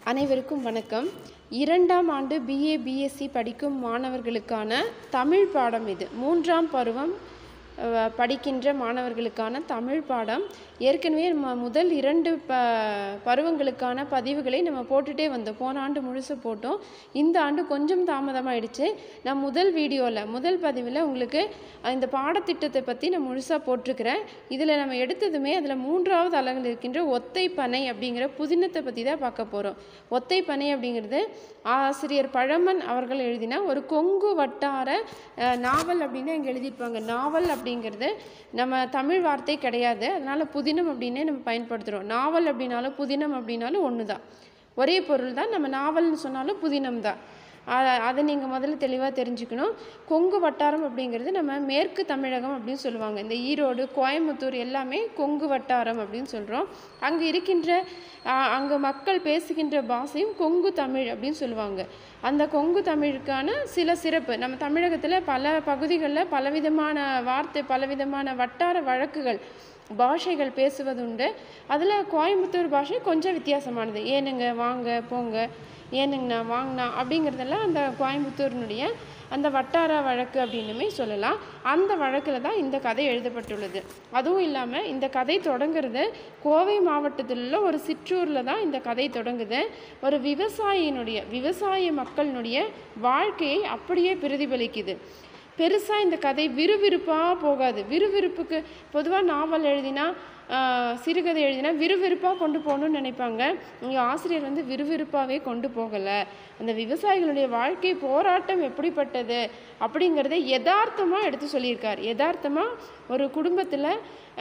அனைவருக்கும் வணக்கம் இரண்டாம் ஆண்டு பிஏ பிஎஸ்சி படிக்கும் மாணவர்களுக்கான தமிழ் பாடம் இது மூன்றாம் பருவம் அஹ், படிக்கின்ற மாணவர்களுக்கான தமிழ் பாடம் ஏற்கனவே நம்ம முதல் இரண்டு ப பருவங்களுக்கான பதிவுகளை நம்ம போட்டுட்டே வந்தோம் போன ஆண்டு முழுசு போட்டோம் இந்த ஆண்டு கொஞ்சம் தாமதமாயிடுச்சு நான் முதல் வீடியோவில் முதல் பதிவில் உங்களுக்கு அஹ், இந்த பாடத்திட்டத்தை பற்றி நான் முழுசாக போட்டிருக்கிறேன் இதில் நம்ம எடுத்ததுமே அதில் மூன்றாவது அலகில் இருக்கின்ற ஒத்தை பனை அப்படிங்கிற புதினத்தை பற்றி தான் பார்க்க போகிறோம் ஒத்தை பனை அப்படிங்கிறது ஆசிரியர் பழமன் அவர்கள் எழுதின ஒரு கொங்கு வட்டார அஹ், நாவல் அப்படின்னு இங்கே எழுதியிருப்பாங்க நாவல் அப்படிங்கிறது நம்ம தமிழ் வார்த்தை கிடையாது அதனால் புதினம் அப்படின்னே நம்ம பயன்படுத்துகிறோம் நாவல் அப்படின்னாலும் புதினம் அப்படின்னாலும் ஒன்று தான் ஒரே பொருள் தான் நம்ம நாவல்னு சொன்னாலும் புதினம் தான் அ- அதை நீங்கள் முதல்ல தெளிவாக தெரிஞ்சுக்கணும் கொங்கு வட்டாரம் அப்படிங்கிறது நம்ம மேற்கு தமிழகம் அப்படின்னு சொல்லுவாங்க இந்த ஈரோடு கோயம்புத்தூர் எல்லாமே கொங்கு வட்டாரம் அப்படின்னு சொல்கிறோம் அங்கே இருக்கின்ற அங்கே மக்கள் பேசுகின்ற பாஷையும் கொங்கு தமிழ் அப்படின்னு சொல்லுவாங்க அந்த கொங்கு தமிழுக்கான சில சிறப்பு நம்ம தமிழகத்தில் பல பகுதிகளில் பலவிதமான வார்த்தை பலவிதமான வட்டார வழக்குகள் பாஷைகள் பேசுவதுண்டு அதில் கோயம்புத்தூர் பாஷை கொஞ்சம் வித்தியாசமானது ஏனுங்க வாங்க போங்க ஏனுங்கண்ணா வாங்கண்ணா அப்படிங்கிறதெல்லாம் அந்த கோயம்புத்தூரினுடைய அந்த வட்டார வழக்கு அப்படின்னுமே சொல்லலாம் அந்த வழக்கில் தான் இந்த கதை எழுதப்பட்டுள்ளது அதுவும் இல்லாமல் இந்த கதை தொடங்குறது கோவை மாவட்டத்தில் உள்ள ஒரு சிற்றூரில் தான் இந்த கதை தொடங்குது ஒரு விவசாயியினுடைய விவசாய மக்களினுடைய வாழ்க்கையை அப்படியே பிரதிபலிக்குது பெருசாக இந்த கதை விறுவிறுப்பாக போகாது விறுவிறுப்புக்கு பொதுவாக நாவல் எழுதினா ஆஹ், சிறுகதை எழுதினா விறுவிறுப்பாக கொண்டு போகணும்னு நினைப்பாங்க இங்கே ஆசிரியர் வந்து விறுவிறுப்பாகவே கொண்டு போகலை அந்த விவசாயிகளுடைய வாழ்க்கை போராட்டம் எப்படிப்பட்டது அப்படிங்கிறத யதார்த்தமாக எடுத்து சொல்லியிருக்கார் யதார்த்தமாக ஒரு குடும்பத்தில்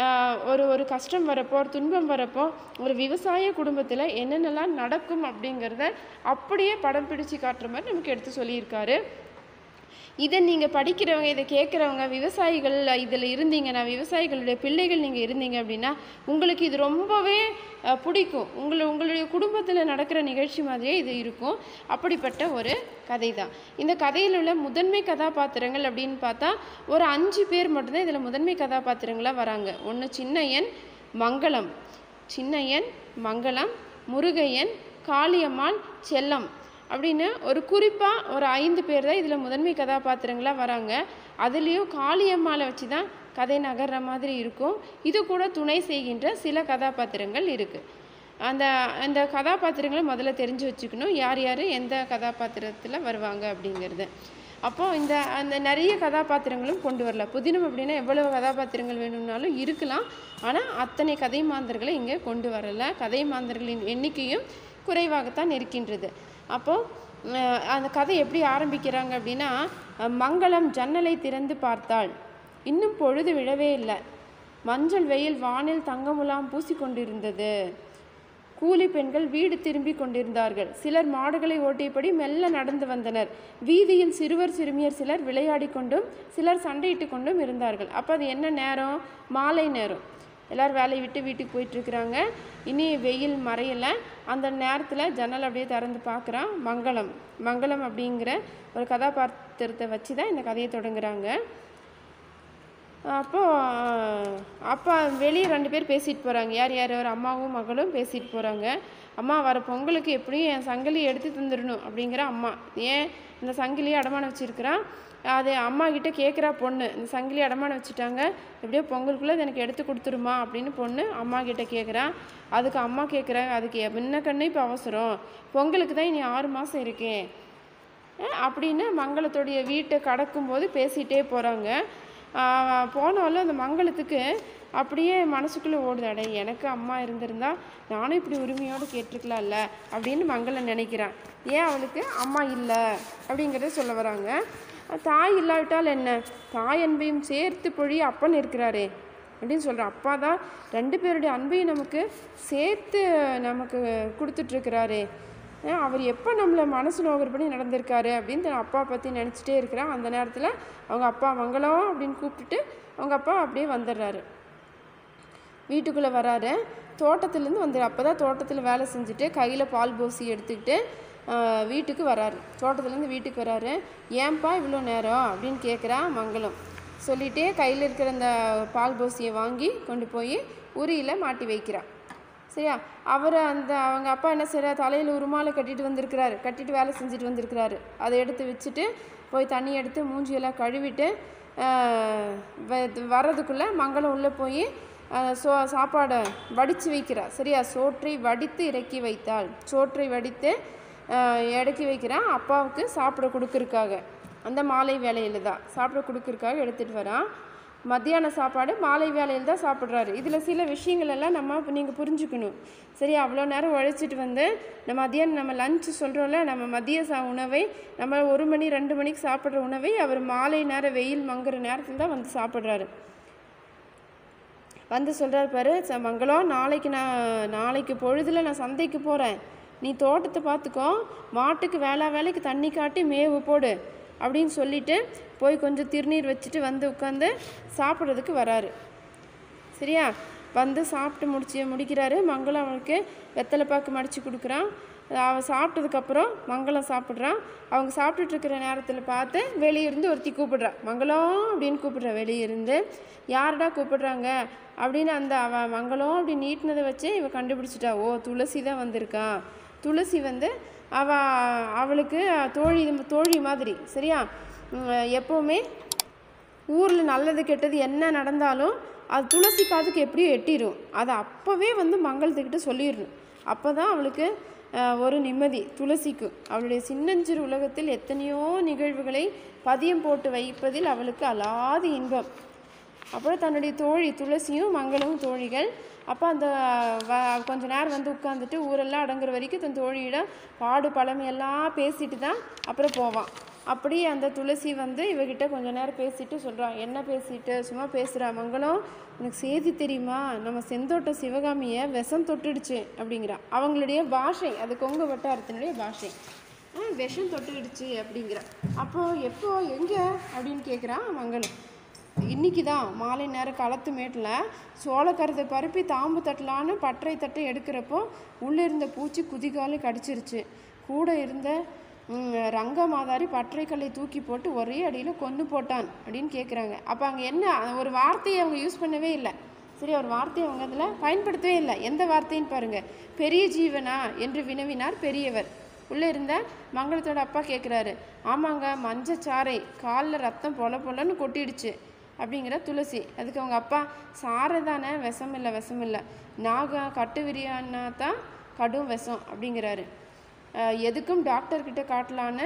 ஒரு ஒரு கஷ்டம் வரப்போ ஒரு துன்பம் வரப்போ ஒரு விவசாய குடும்பத்தில் என்னென்னலாம் நடக்கும் அப்படிங்கிறத அப்படியே படம் பிடிச்சு காட்டுற மாதிரி நமக்கு எடுத்து சொல்லியிருக்காரு இதை நீங்கள் படிக்கிறவங்க இதை கேட்குறவங்க விவசாயிகள் இதில் இருந்தீங்கன்னா விவசாயிகளுடைய பிள்ளைகள் நீங்கள் இருந்தீங்க அப்படின்னா உங்களுக்கு இது ரொம்பவே அஹ், பிடிக்கும் உங்களை உங்களுடைய குடும்பத்தில் நடக்கிற நிகழ்ச்சி மாதிரியே இது இருக்கும் அப்படிப்பட்ட ஒரு கதை தான் இந்த கதையில் உள்ள முதன்மை கதாபாத்திரங்கள் அப்படின்னு பார்த்தா ஒரு அஞ்சு பேர் மட்டும்தான் இதில் முதன்மை கதாபாத்திரங்களாக வராங்க ஒன்று சின்னையன் மங்களம் சின்னையன் மங்களம் முருகையன் காளியம்மாள் செல்லம் அப்படின்னு ஒரு குறிப்பாக ஒரு ஐந்து பேர் தான் இதில் முதன்மை கதாபாத்திரங்களாக வராங்க அதுலேயும் காளியம்மாளை வச்சு தான் கதை நகர்ற மாதிரி இருக்கும் இது கூட துணை செய்கின்ற சில கதாபாத்திரங்கள் இருக்குது அந்த அந்த கதாபாத்திரங்களை முதல்ல தெரிஞ்சு வச்சுக்கணும் யார் யார் எந்த கதாபாத்திரத்தில் வருவாங்க அப்படிங்கிறது அப்போ இந்த அந்த நிறைய கதாபாத்திரங்களும் கொண்டு வரல புதினம் அப்படின்னா எவ்வளவு கதாபாத்திரங்கள் வேணும்னாலும் இருக்கலாம் ஆனால் அத்தனை கதை மாந்தர்களை இங்கே கொண்டு வரல கதை மாந்தர்களின் எண்ணிக்கையும் குறைவாகத்தான் இருக்கின்றது அப்போது அந்த கதை எப்படி ஆரம்பிக்கிறாங்க அப்படின்னா அஹ், மங்களம் ஜன்னலை திறந்து பார்த்தாள் இன்னும் பொழுது விழவே இல்லை மஞ்சள் வெயில் வானில் தங்கமுலாம் பூசிக்கொண்டிருந்தது கூலி பெண்கள் வீடு திரும்பி கொண்டிருந்தார்கள் சிலர் மாடுகளை ஓட்டியபடி மெல்ல நடந்து வந்தனர் வீதியில் சிறுவர் சிறுமியர் சிலர் விளையாடி கொண்டும் சிலர் சண்டையிட்டு கொண்டும் இருந்தார்கள் அப்போ அது என்ன நேரம் மாலை நேரம் எல்லாரும் வேலையை விட்டு வீட்டுக்கு போயிட்டுருக்குறாங்க இனி வெயில் மறையலை அந்த நேரத்தில் ஜன்னல் அப்படியே திறந்து பார்க்குறான் மங்களம் மங்களம் அப்படிங்கிற ஒரு கதாபாத்திரத்தை வச்சு தான் இந்த கதையை தொடங்குறாங்க அப்போது அப்பா வெளியே ரெண்டு பேர் பேசிட்டு போகிறாங்க யார் யார் ஒரு அம்மாவும் மகளும் பேசிட்டு போகிறாங்க அம்மா வர பொங்கலுக்கு எப்படியும் என் சங்கிலி எடுத்து தந்துடணும் அப்படிங்கிற அம்மா ஏன் இந்த சங்கிலியை அடமானம் வச்சுருக்கிறான் அது அம்மா கிட்ட கேட்குறா பொண்ணு இந்த சங்கிலி அடமானம் வச்சுட்டாங்க எப்படியோ பொங்கலுக்குள்ளே இது எனக்கு எடுத்து கொடுத்துருமா அப்படின்னு பொண்ணு அம்மா கிட்ட கேட்குறா அதுக்கு அம்மா கேட்குறாங்க அதுக்கு என்ன கண்ணு இப்போ அவசரம் பொங்கலுக்கு தான் இனி ஆறு மாதம் இருக்கே அஹ் அப்படின்னு மங்களத்துடைய வீட்டை கடக்கும்போது பேசிகிட்டே போகிறாங்க போனாலும் அந்த மங்களத்துக்கு அப்படியே மனசுக்குள்ளே ஓடுது அடே எனக்கு அம்மா இருந்திருந்தா நானும் இப்படி உரிமையோடு கேட்டிருக்கலாம்ல அப்படின்னு மங்களம் நினைக்கிறான் ஏன் அவளுக்கு அம்மா இல்லை அப்படிங்கிறத சொல்ல வராங்க தாய் இல்லாவிட்டால் என்ன தாய் அன்பையும் சேர்த்து பொழி அப்பன் இருக்கிறாரே அப்படின்னு சொல்கிறான் அப்பா தான் ரெண்டு பேருடைய அன்பையும் நமக்கு சேர்த்து நமக்கு கொடுத்துட்ருக்கிறாரே ஏன் அவர் எப்போ நம்மளை மனசு நோகிறபடி நடந்திருக்காரு அப்படின்னு தன் அப்பா பற்றி நினச்சிட்டே இருக்கிறான் அந்த நேரத்தில் அவங்க அப்பா மங்களம் அப்படின்னு கூப்பிட்டுட்டு அவங்க அப்பா அப்படியே வந்துடுறாரு வீட்டுக்குள்ளே வராரு தோட்டத்துலேருந்து வந்து அப்போ தான் தோட்டத்தில் வேலை செஞ்சுட்டு கையில் பால் போசி எடுத்துக்கிட்டு ஆஹ், வீட்டுக்கு வராரு தோட்டத்துலேருந்து வீட்டுக்கு வராரு ஏன்பா இவ்வளோ நேரம் அப்படின்னு கேட்குறா மங்களம் சொல்லிகிட்டே கையில் இருக்கிற அந்த பால் போசியை வாங்கி கொண்டு போய் உரியில் மாட்டி வைக்கிறா சரியா அவர் அந்த அவங்க அப்பா என்ன செய்கிறார் தலையில் உருமாலை கட்டிட்டு வந்திருக்கிறாரு கட்டிட்டு வேலை செஞ்சுட்டு வந்திருக்கிறாரு அதை எடுத்து வச்சுட்டு போய் தண்ணி எடுத்து மூஞ்சியெல்லாம் கழுவிட்டு ஆஹ், வ- வர்றதுக்குள்ளே மங்களம் உள்ளே போய் ஆஹ், சோ சாப்பாடை வடித்து வைக்கிறா சரியா சோற்றை வடித்து இறக்கி வைத்தாள் சோற்றை வடித்து ஆஹ், இறக்கி வைக்கிறான் அப்பாவுக்கு சாப்பிட கொடுக்கறக்காக அந்த மாலை வேலையில் தான் சாப்பிட கொடுக்கறக்காக எடுத்துகிட்டு வரான் மத்தியான சாப்பாடு மாலை வேலையில் தான் சாப்பிட்றாரு இதில் சில விஷயங்கள் எல்லாம் நம்ம நீங்கள் புரிஞ்சுக்கணும் சரி அவ்வளோ நேரம் உழைச்சிட்டு வந்து நம்ம மதியானம் நம்ம லஞ்சு சொல்கிறோம்ல நம்ம மதிய சா உணவை நம்ம ஒரு மணி ரெண்டு மணிக்கு சாப்பிட்ற உணவை அவர் மாலை நேரம் வெயில் மங்குற நேரத்தில் தான் வந்து சாப்பிட்றாரு வந்து சொல்கிறார் பாரு ச மங்களம் நாளைக்கு நான் நாளைக்கு பொழுதுல நான் சந்தைக்கு போகிறேன் நீ தோட்டத்தை பார்த்துக்கோ மாட்டுக்கு வேளா வேலைக்கு தண்ணி காட்டி மேவு போடு அப்படின்னு சொல்லிட்டு போய் கொஞ்சம் திருநீர் வச்சுட்டு வந்து உட்காந்து சாப்பிட்றதுக்கு வராரு சரியா வந்து சாப்பிட்டு முடிச்சு முடிக்கிறாரு மங்களம் அவனுக்கு வெத்தலை பாக்கு மடித்து கொடுக்குறான் அவன் சாப்பிட்டதுக்கப்புறம் மங்களம் சாப்பிட்றான் அவங்க சாப்பிட்டுட்டு இருக்கிற நேரத்தில் பார்த்து வெளியே இருந்து ஒருத்தி கூப்பிடுறா மங்களம் அப்படின்னு கூப்பிடுறா வெளியே இருந்து யாருடா கூப்பிடுறாங்க அப்படின்னு அந்த அவன் மங்களம் அப்படி நீட்டினதை வச்சு இவ கண்டுபிடிச்சிட்டா ஓ துளசி தான் வந்திருக்கா துளசி வந்து அவ அவளுக்கு தோழி தோழி மாதிரி சரியா உம், எப்போவுமே ஊரில் நல்லது கெட்டது என்ன நடந்தாலும் அது துளசி காதுக்கு எப்படியும் எட்டிடும் அதை அப்போவே வந்து மங்களத்துக்கிட்ட சொல்லிடணும் அப்போ தான் அவளுக்கு அஹ், ஒரு நிம்மதி துளசிக்கு அவளுடைய சின்னஞ்சிறு உலகத்தில் எத்தனையோ நிகழ்வுகளை பதியம் போட்டு வைப்பதில் அவளுக்கு அலாதி இன்பம் அப்புறம் தன்னுடைய தோழி துளசியும் மங்களமும் தோழிகள் அப்போ அந்த வ கொஞ்ச நேரம் வந்து உட்காந்துட்டு ஊரெல்லாம் அடங்குற வரைக்கும் தன் தோழியிடம் பாடு பழமையெல்லாம் பேசிட்டு தான் அப்புறம் போவான் அப்படி அந்த துளசி வந்து இவகிட்ட கொஞ்ச நேரம் பேசிட்டு சொல்கிறான் என்ன பேசிட்டு சும்மா பேசுகிறா மங்களம் உனக்கு செய்தி தெரியுமா நம்ம செந்தோட்ட சிவகாமியை விஷம் தொட்டுடுச்சு அப்படிங்கிறா அவங்களுடைய பாஷை அது கொங்கு வட்டாரத்தினுடைய பாஷை ஆ விஷம் தொட்டுடுச்சு அப்படிங்கிறா அப்போது எப்போ எங்கே அப்படின்னு கேட்குறான் மங்களம் இன்னைக்கு தான் மாலை நேரம் களத்து மேட்டில் சோளக்கருதை பருப்பி தாம்பு தட்டலான்னு பட்டறை தட்டை எடுக்கிறப்போ உள்ளே இருந்த பூச்சி குதிகாலு கடிச்சிருச்சு கூட இருந்த ம், ரங்க மாதாரி பட்டறைக்கல்லை தூக்கி போட்டு ஒரே அடியில் கொன்று போட்டான் அப்படின்னு கேட்குறாங்க அப்போ அங்கே என்ன ஒரு வார்த்தையை அவங்க யூஸ் பண்ணவே இல்லை சரி ஒரு வார்த்தையை அவங்க அதில் பயன்படுத்தவே இல்லை எந்த வார்த்தைன்னு பாருங்க பெரிய ஜீவனா என்று வினவினார் பெரியவர் உள்ளே இருந்த மங்களத்தோட அப்பா கேட்குறாரு ஆமாங்க மஞ்சச்சாறை காலில் ரத்தம் பொல பொலன்னு கொட்டிடுச்சு அப்படிங்கிற துளசி அதுக்கு அவங்க அப்பா சாரை தானே விஷம் இல்லை விஷம் இல்லை நாகம் கட்டு விரியானா தான் கடும் விஷம் அப்படிங்கிறாரு அஹ் எதுக்கும் டாக்டர்கிட்ட காட்டலான்னு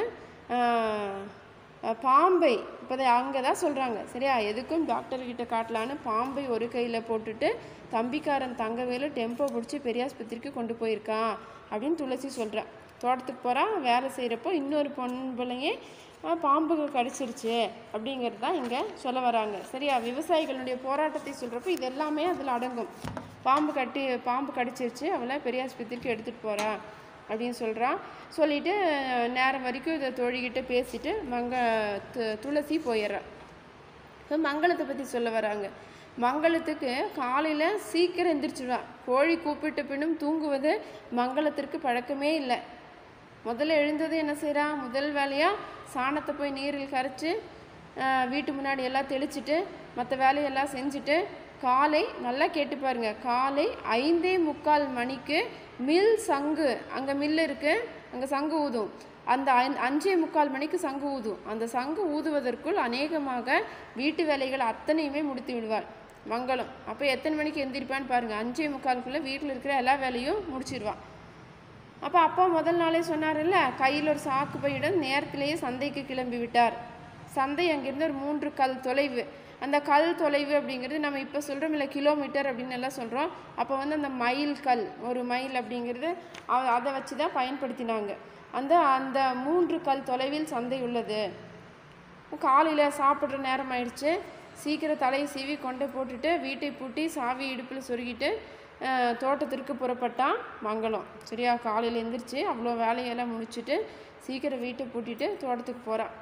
அஹ், அஹ், பாம்பை இப்போ அங்கே தான் சொல்கிறாங்க சரியா எதுக்கும் டாக்டர்கிட்ட காட்டலான்னு பாம்பை ஒரு கையில் போட்டுட்டு தம்பிக்காரன் தங்கவேலு டெம்போ பிடிச்சி பெரியாஸ்பத்திரிக்கு கொண்டு போயிருக்கான் அப்படின்னு துளசி சொல்கிறா தோட்டத்துக்கு போகிறான் வேலை செய்கிறப்போ இன்னொரு பொன் பிள்ளைங்க அஹ், பாம்புகள் கடிச்சிருச்சு அப்படிங்கிறது தான் இங்கே சொல்ல வராங்க சரியா விவசாயிகளுடைய போராட்டத்தை சொல்கிறப்போ இது எல்லாமே அதில் அடங்கும் பாம்பு கட்டி பாம்பு கடிச்சிருச்சு அவளை பெரியாஸ்பத்திரிக்கு எடுத்துகிட்டு போகிறா அப்படின்னு சொல்கிறான் சொல்லிட்டு அஹ், நேரம் வரைக்கும் இதை தோழிக்கிட்ட பேசிட்டு மங்க து- துளசி போயிடுறா இப்போ மங்களத்தை பற்றி சொல்ல வராங்க மங்களத்துக்கு காலையில் சீக்கிரம் எந்திரிச்சிடுவா கோழி கூப்பிட்ட பின்னும் தூங்குவது மங்களத்திற்கு பழக்கமே இல்லை முதல்ல எழுந்தது என்ன செய்றா முதல் வேலையாக சாணத்தை போய் நீரில் கரைச்சி ஆஹ், வீட்டு முன்னாடி எல்லாம் தெளிச்சிட்டு மற்ற வேலையெல்லாம் செஞ்சுட்டு காலை நல்லா கேட்டு பாருங்க காலை ஐந்தே முக்கால் மணிக்கு மில் சங்கு அங்கே மில் இருக்குது அங்கே சங்கு ஊதும் அந்த ஐந்- அஞ்சே முக்கால் மணிக்கு சங்கு ஊதும் அந்த சங்கு ஊதுவதற்குள் அநேகமாக வீட்டு வேலைகள் அத்தனையுமே முடித்து விடுவாள் மங்களம் அப்போ எத்தனை மணிக்கு எந்திரிப்பான்னு பாருங்க அஞ்சே முக்காலுக்குள்ளே வீட்டில் இருக்கிற எல்லா வேலையும் முடிச்சிடுவான் அப்போ அப்பா முதல் நாளே சொன்னார்ல கையில் ஒரு சாக்கு பையுடன் நேரத்திலேயே சந்தைக்கு கிளம்பி விட்டார் சந்தை அங்கிருந்து ஒரு மூன்று கல் தொலைவு அந்த கல் தொலைவு அப்படிங்கிறது நம்ம இப்போ சொல்கிறோம் இல்லை கிலோமீட்டர் அப்படின்னு எல்லாம் சொல்கிறோம் அப்போ வந்து அந்த மைல் கல் ஒரு மைல் அப்படிங்கிறது அ- அதை வச்சு தான் பயன்படுத்தினாங்க அந்த அந்த மூன்று கல் தொலைவில் சந்தை உள்ளது காலையில் சாப்பிட்ற நேரம் ஆயிடுச்சு சீக்கிரம் தலையை சீவி கொண்டை போட்டுட்டு வீட்டை பூட்டி சாவி இடுப்பில் சொருகிட்டு அஹ், தோட்டத்திற்கு புறப்பட்டான் மங்களம் சரியா காலையில் எந்திரிச்சு அவ்வளோ வேலையெல்லாம் முடிச்சுட்டு சீக்கிரம் வீட்டை பூட்டிட்டு தோட்டத்துக்கு போகிறான்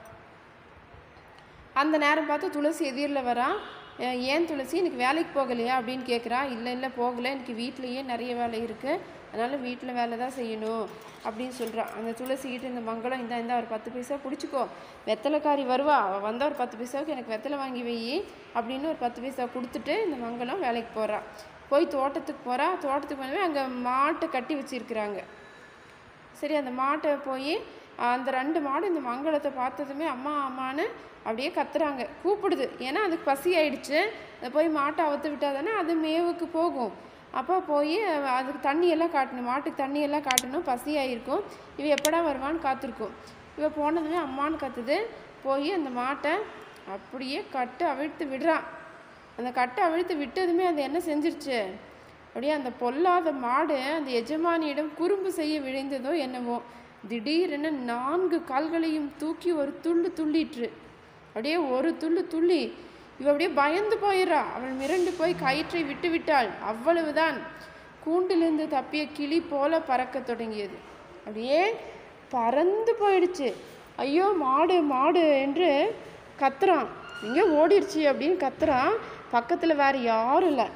அந்த நேரம் பார்த்து துளசி எதிரில் வரா அஹ் ஏன் துளசி எனக்கு வேலைக்கு போகலையா அப்படின்னு கேட்குறா இல்லை இல்லை போகலை எனக்கு வீட்லேயே நிறைய வேலை இருக்குது அதனால் வீட்டில் வேலை தான் செய்யணும் அப்படின்னு சொல்கிறா அந்த துளசிக்கிட்ட இந்த மங்களம் இந்தா இந்தா ஒரு பத்து பைசா பிடிச்சிக்கோ வெத்தலைக்காரி வருவா அவள் வந்தால் ஒரு பத்து பைசாவுக்கு எனக்கு வெத்தலை வாங்கி வை அப்படின்னு ஒரு பத்து பைசா கொடுத்துட்டு இந்த மங்களம் வேலைக்கு போகிறா போய் தோட்டத்துக்கு போகிறா தோட்டத்துக்கு போனவே அங்கே மாட்டை கட்டி வச்சிருக்கிறாங்க சரி அந்த மாட்டை போய் அந்த ரெண்டு மாடு இந்த மங்களத்தை பார்த்ததுமே அம்மா அம்மான்னு அப்படியே கத்துறாங்க கூப்பிடுது ஏன்னா அதுக்கு பசி ஆயிடுச்சு அதை போய் மாட்டை அவுத்து விட்டால் தானே அது மேவுக்கு போகும் அப்போ போய் அதுக்கு தண்ணியெல்லாம் காட்டணும் மாட்டுக்கு தண்ணியெல்லாம் காட்டணும் பசி ஆயிருக்கும் இவ எப்படா வருவான்னு காத்திருக்கும் இவ போனதுமே அம்மான்னு கத்துது போய் அந்த மாட்டை அப்படியே கட்டு அவிழ்த்து விடுறான் அந்த கட்டை அவிழ்த்து விட்டதுமே அது என்ன செஞ்சிருச்சு அப்படியே அந்த பொல்லாத மாடு அந்த எஜமானியிடம் குறும்பு செய்ய விழைந்ததோ என்னவோ திடீரென நான்கு கால்களையும் தூக்கி ஒரு துள்ளு துள்ளிற்று அப்படியே ஒரு துள்ளு துள்ளி இவ அப்படியே பயந்து போயிடுறா அவள் மிரண்டு போய் கயிற்றை விட்டு விட்டாள் அவ்வளவுதான் கூண்டிலிருந்து தப்பிய கிளி போல பறக்க தொடங்கியது அப்படியே பறந்து போயிடுச்சு ஐயோ மாடு மாடு என்று கத்துறான் எங்கே ஓடிடுச்சு அப்படின்னு கத்துறான் பக்கத்தில் வேற யாரும் இல்லை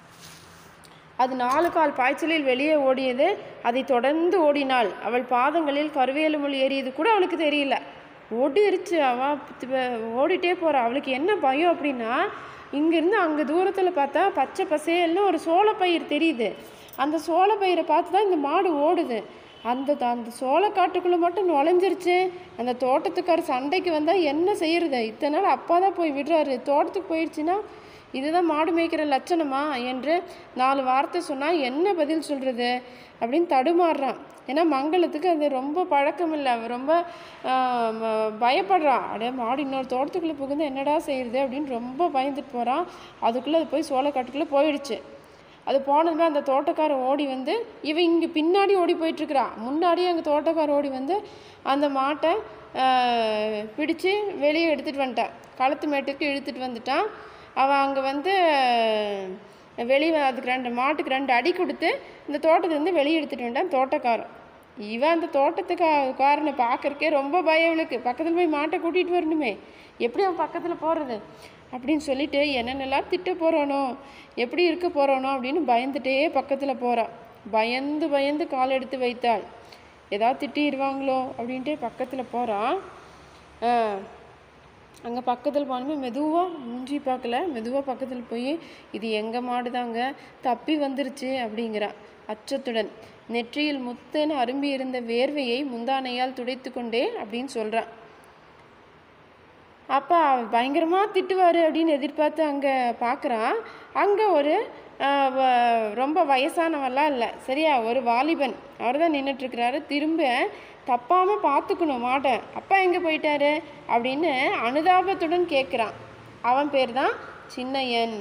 அது நாலு கால் பாய்ச்சலில் வெளியே ஓடியது அதை தொடர்ந்து ஓடினாள் அவள் பாதங்களில் கருவேல முள் ஏறியது கூட அவளுக்கு தெரியல ஓடிருச்சு அவ தி- ஓடிட்டே போறா அவளுக்கு என்ன பயம் அப்படின்னா இங்கிருந்து அங்கே தூரத்தில் பார்த்தா பச்சை பசேல்னு ஒரு சோளப்பயிர் தெரியுது அந்த சோளப்பயிரை பார்த்து தான் இந்த மாடு ஓடுது அந்த அந்த சோளக்காட்டுக்குள்ளே மட்டும் நுழைஞ்சிருச்சு அந்த தோட்டத்துக்கார சண்டைக்கு வந்தால் என்ன செய்யறது இத்தனை நாள் அப்பா தான் போய் விடுறாரு தோட்டத்துக்கு போயிடுச்சுன்னா இதுதான் மாடு மேய்க்கிற லட்சணமா என்று நாலு வார்த்தை சொன்னால் என்ன பதில் சொல்கிறது அப்படின்னு தடுமாறுறான் ஏன்னா மங்களத்துக்கு அது ரொம்ப பழக்கம் இல்லை அவ ரொம்ப ஆஹ், ம- பயப்படுறான் அடே மாடு இன்னொரு தோட்டத்துக்குள்ளே புகுந்து என்னடா செய்யறது அப்படின்னு ரொம்ப பயந்துட்டு போகிறான் அதுக்குள்ளே அது போய் சோளக்காட்டுக்குள்ளே போயிடுச்சு அது போனதுமே அந்த தோட்டக்காரன் ஓடி வந்து இவன் இங்கே பின்னாடி ஓடி போயிட்டுருக்குறான் முன்னாடியே அங்கே தோட்டக்காரன் ஓடி வந்து அந்த மாட்டை ஆஹ், பிடிச்சு வெளியே எடுத்துகிட்டு வந்துட்டான் களத்து மேட்டுக்கு இழுத்துட்டு வந்துட்டான் அவன் அங்கே வந்து வெளியே அதுக்கு ரெண்டு மாட்டுக்கு ரெண்டு அடி கொடுத்து இந்த தோட்டத்துலேருந்து வெளியே எடுத்துகிட்டு வந்துட்டான் தோட்டக்காரன் இவன் அந்த தோட்டத்துக்கா காரனை பார்க்கறக்கே ரொம்ப பயம் இவளுக்கு பக்கத்தில் போய் மாட்டை கூட்டிகிட்டு வரணுமே எப்படி அவன் பக்கத்தில் போகிறது அப்படின்னு சொல்லிட்டு என்னென்னலாம் திட்ட போகிறானோ எப்படி இருக்க போகிறானோ அப்படின்னு பயந்துட்டே பக்கத்தில் போகிறான் பயந்து பயந்து கால் எடுத்து வைத்தாள் ஏதாவது திட்டிடுவாங்களோ அப்படின்ட்டு பக்கத்தில் போகிறான் அங்கே பக்கத்தில் போனோமே மெதுவாக மூஞ்சி பார்க்கல மெதுவாக பக்கத்தில் போய் இது எங்கள் மாடு தாங்க தப்பி வந்துருச்சு அப்படிங்கிறான் அச்சத்துடன் நெற்றியில் முத்தென அரும்பி இருந்த வேர்வையை முந்தானையால் துடைத்து கொண்டே அப்படின்னு சொல்கிறான் அப்பா பயங்கரமாக திட்டுவார் அப்படின்னு எதிர்பார்த்து அங்கே பார்க்குறான் அங்கே ஒரு ஆஹ், வ- ரொம்ப வயசானவெல்லாம் இல்லை சரியா ஒரு வாலிபன் அவர் தான் நின்றுட்டுருக்கிறாரு திரும்ப தப்பாமல் பார்த்துக்கணும் மாட்டை அப்பா எங்கே போயிட்டாரு அப்படின்னு அனுதாபத்துடன் கேட்குறான் அவன் பேர் தான் சின்னையன்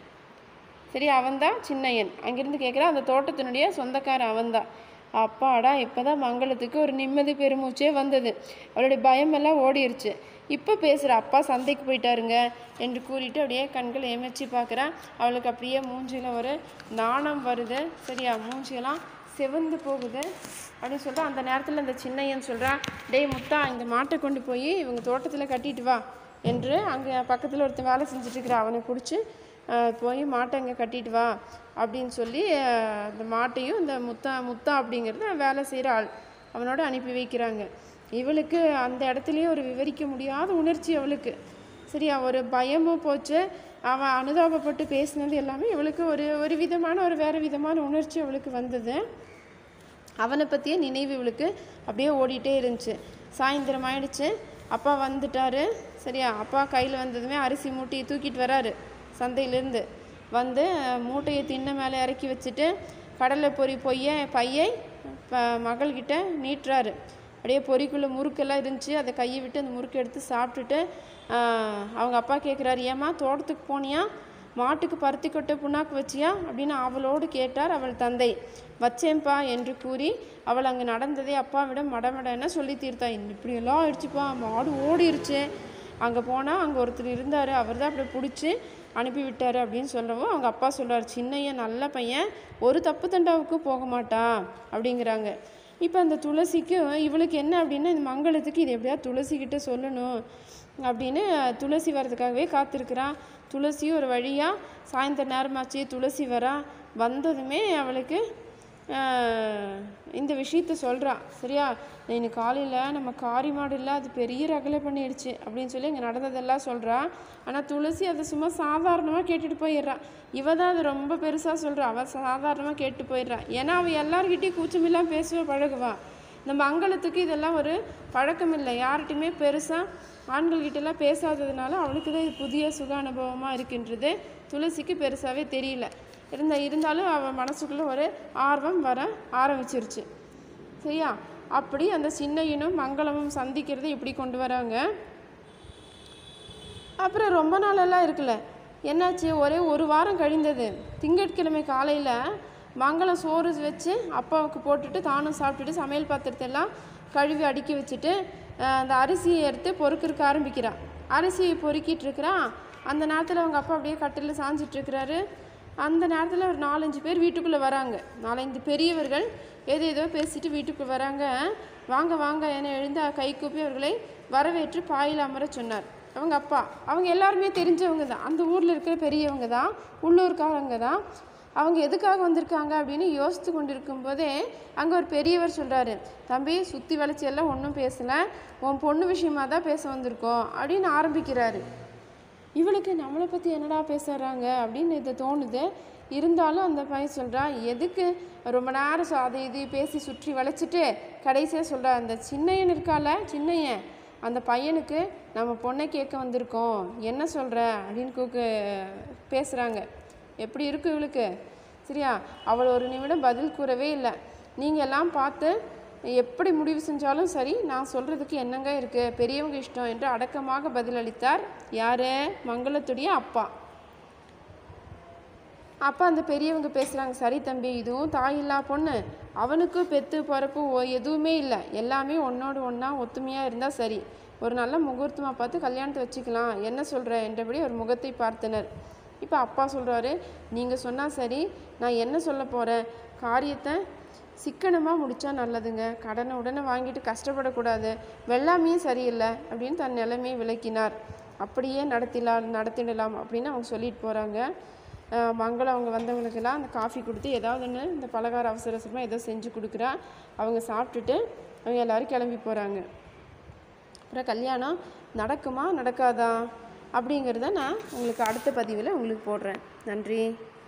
சரி அவன்தான் சின்னையன் அங்கிருந்து கேட்குறான் அந்த தோட்டத்தினுடைய சொந்தக்காரன் அவன்தான் அப்பாடா இப்போதான் மங்களத்துக்கு ஒரு நிம்மதி பெருமூச்சே வந்தது அவளுடைய பயமெல்லாம் ஓடிருச்சு இப்போ பேசுகிற அப்பா சந்தைக்கு போயிட்டாருங்க என்று கூறிட்டு அப்படியே கண்கள் ஏமிச்சு பார்க்குறான் அவளுக்கு அப்படியே மூஞ்சியில் ஒரு நாணம் வருது சரியா மூஞ்சியெல்லாம் செவந்து போகுது அப்படின்னு சொல்லிட்டு அந்த நேரத்தில் அந்த சின்னையன் சொல்கிறான் டேய் முத்தா இந்த மாட்டை கொண்டு போய் இவங்க தோட்டத்தில் கட்டிட்டு வா என்று அங்கே பக்கத்தில் ஒருத்தன் வேலை செஞ்சுட்டு இருக்கிற அவனை பிடிச்சி போய் மாட்டை அங்கே கட்டிட்டு வா அப்படின்னு சொல்லி அஹ், அந்த மாட்டையும் இந்த முத்தா முத்தா அப்படிங்கிறது வேலை செய்கிற ஆள் அவனோட அனுப்பி வைக்கிறாங்க இவளுக்கு அந்த இடத்துலயே ஒரு விவரிக்க முடியாத உணர்ச்சி அவளுக்கு சரியா ஒரு பயமும் போச்சு அவன் அனுதாபப்பட்டு பேசினது எல்லாமே இவளுக்கு ஒரு ஒரு விதமான ஒரு வேறு விதமான உணர்ச்சி அவளுக்கு வந்தது அவனை பற்றிய நினைவு இவளுக்கு அப்படியே ஓடிட்டே இருந்துச்சு சாயந்தரம் ஆயிடுச்சு அப்பா வந்துட்டாரு சரியா அப்பா கையில் வந்ததுமே அரிசி மூட்டையை தூக்கிட்டு வராரு சந்தையிலேருந்து வந்து அஹ், மூட்டையை திண்ணை மேலே இறக்கி வச்சுட்டு கடலை பொரி பொய்ய பையை ப மகள்கிட்ட நீட்டுறாரு அப்படியே பொரிக்குள்ளே முறுக்கெல்லாம் இருந்துச்சு அதை கையை விட்டு அந்த முறுக்கு எடுத்து சாப்பிட்டுட்டு ஆஹ், அவங்க அப்பா கேட்குறாரு ஏம்மா தோட்டத்துக்கு போனியா மாட்டுக்கு பருத்தி கொட்டை புண்ணாக்கு வச்சியா அப்படின்னு அவளோடு கேட்டார் அவள் தந்தை வச்சேன்பா என்று கூறி அவள் அங்கே நடந்ததை அப்பாவிடம் மடமடன்னு சொல்லி தீர்த்தா இப்படியெல்லாம் ஆயிடுச்சுப்பா மாடு ஓடிருச்சு அங்கே போனால் அங்கே ஒருத்தர் இருந்தார் அவர் தான் அப்படி பிடிச்சி அனுப்பி விட்டார் அப்படின்னு சொல்லவும் அவங்க அப்பா சொல்றார் சின்னையன் நல்ல பையன் ஒரு தப்பு தண்டாவுக்கும் போக மாட்டான் அப்படிங்கிறாங்க இப்போ அந்த துளசிக்கும் இவளுக்கு என்ன அப்படின்னா இந்த மங்களத்துக்கு இது எப்படியா துளசிக்கிட்ட சொல்லணும் அப்படின்னு துளசி வர்றதுக்காகவே காத்திருக்கிறான் துளசி ஒரு வழியாக சாயந்தர நேரமாச்சு துளசி வரா வந்ததுமே அவளுக்கு ஆஹ், இந்த விஷயத்த சொல்கிறா சரியா இன்னைக்கு காலையில் நம்ம காரி மாடு இல்லை அது பெரிய ரகலை பண்ணிடுச்சு அப்படின்னு சொல்லி இங்கே நடந்ததெல்லாம் சொல்கிறா ஆனால் துளசி அதை சும்மா சாதாரணமாக கேட்டுட்டு போயிடுறா இவ தான் அதை ரொம்ப பெருசாக சொல்கிறா அவள் சாதாரணமாக கேட்டு போயிடுறா ஏன்னா அவள் எல்லார்கிட்டயும் கூச்சமில்லாம பேசுவ பழகுவா இந்த மங்களத்துக்கு இதெல்லாம் ஒரு பழக்கம் இல்லை யார்கிட்டையுமே பெருசாக ஆண்கள்கிட்டலாம் பேசாததுனால அவளுக்கு தான் இது புதிய சுக அனுபவமாக இருக்கின்றது துளசிக்கு பெருசாகவே தெரியல இருந்த இருந்தாலும் அவள் மனசுக்குள்ளே ஒரு ஆர்வம் வர ஆரம்பிச்சிருச்சு சரியா அப்படி அந்த சின்னையனும் மங்களமும் சந்திக்கிறதை இப்படி கொண்டு வராங்க அப்புறம் ரொம்ப நாளெல்லாம் இருக்குல்ல என்னாச்சு ஒரே ஒரு வாரம் கழிந்தது திங்கட்கிழமை காலையில் மங்களம் சோறு வச்சு அப்பாவுக்கு போட்டுட்டு தானும் சாப்பிட்டுட்டு சமையல் பாத்திரத்தை எல்லாம் கழுவி அடுக்கி வச்சுட்டு அஹ், அந்த அரிசியை எடுத்து பொறுக்கிறதுக்கு ஆரம்பிக்கிறான் அரிசியை பொறுக்கிட்டு இருக்கிறான் அந்த நேரத்தில் அவங்க அப்பா அப்படியே கட்டில் சாஞ்சிட்டு இருக்கிறாரு அந்த நேரத்தில் ஒரு நாலஞ்சு பேர் வீட்டுக்குள்ளே வராங்க நாலஞ்சு பெரியவர்கள் ஏதோ ஏதோ பேசிட்டு வீட்டுக்கு வராங்க வாங்க வாங்க என எழுந்து கை கூப்பி அவர்களை வரவேற்று பாயில் அமர சொன்னார் அவங்க அப்பா அவங்க எல்லாருமே தெரிஞ்சவங்க தான் அந்த ஊரில் இருக்கிற பெரியவங்க தான் உள்ளூர்காரங்க தான் அவங்க எதுக்காக வந்திருக்காங்க அப்படின்னு யோசித்து கொண்டிருக்கும் போதே அங்கே ஒரு பெரியவர் சொல்கிறாரு தம்பி சுற்றி வளைச்சி எல்லாம் ஒன்றும் பேசலை உன் பொண்ணு விஷயமா தான் பேச வந்திருக்கோம் அப்படின்னு ஆரம்பிக்கிறாரு இவளுக்கு நம்மளை பற்றி என்னடா பேசுகிறாங்க அப்படின்னு இது தோணுது இருந்தாலும் அந்த பையன் சொல்கிறான் எதுக்கு ரொம்ப நேரம் சொ- அதை இது பேசி சுற்றி வளைச்சிட்டு கடைசியாக சொல்கிறா அந்த சின்னையன் இருக்கால சின்னையன் அந்த பையனுக்கு நம்ம பொண்ணை கேட்க வந்திருக்கோம் என்ன சொல்கிற அப்படின்னு கூக்கு பேசுகிறாங்க எப்படி இருக்கு இவளுக்கு சரியா அவள் ஒரு நிமிடம் பதில் கூறவே இல்லை நீங்கள் எல்லாம் பார்த்து எப்படி முடிவு செஞ்சாலும் சரி நான் சொல்கிறதுக்கு என்னங்க இருக்குது பெரியவங்க இஷ்டம் என்று அடக்கமாக பதிலளித்தார் யார் மங்களத்துடைய அப்பா அப்பா அந்த பெரியவங்க பேசுகிறாங்க சரி தம்பி இதுவும் தாயில்லா பொண்ணு அவனுக்கும் பெத்து பிறப்பு ஓ- எதுவுமே இல்லை எல்லாமே ஒன்னோடு ஒன்றா ஒத்துமையாக இருந்தால் சரி ஒரு நல்ல முகூர்த்தமாக பார்த்து கல்யாணத்தை வச்சுக்கலாம் என்ன சொல்கிற என்றபடி ஒரு முகத்தை பார்த்தனர் இப்போ அப்பா சொல்கிறாரு நீங்கள் சொன்னால் சரி நான் என்ன சொல்ல போகிறேன் காரியத்தை சிக்கனமாக முடித்தா நல்லதுங்க கடனை உடனே வாங்கிட்டு கஷ்டப்படக்கூடாது வெள்ளாமையும் சரியில்லை அப்படின்னு தன் நிலைமையை விளக்கினார் அப்படியே நடத்திடலாம் நடத்திடலாம் அப்படின்னு அவங்க சொல்லிட்டு போகிறாங்க மங்களம் அவங்க வந்தவங்களுக்கெல்லாம் அந்த காஃபி கொடுத்து ஏதாவது ஒன்று இந்த பலகார அவசர அவசரமாக ஏதோ செஞ்சு கொடுக்குறா அவங்க சாப்பிட்டுட்டு அவங்க எல்லாரும் கிளம்பி போகிறாங்க அப்புறம் கல்யாணம் நடக்குமா நடக்காதா அப்படிங்கிறத நான் உங்களுக்கு அடுத்த பதிவில் உங்களுக்கு போடுறேன் நன்றி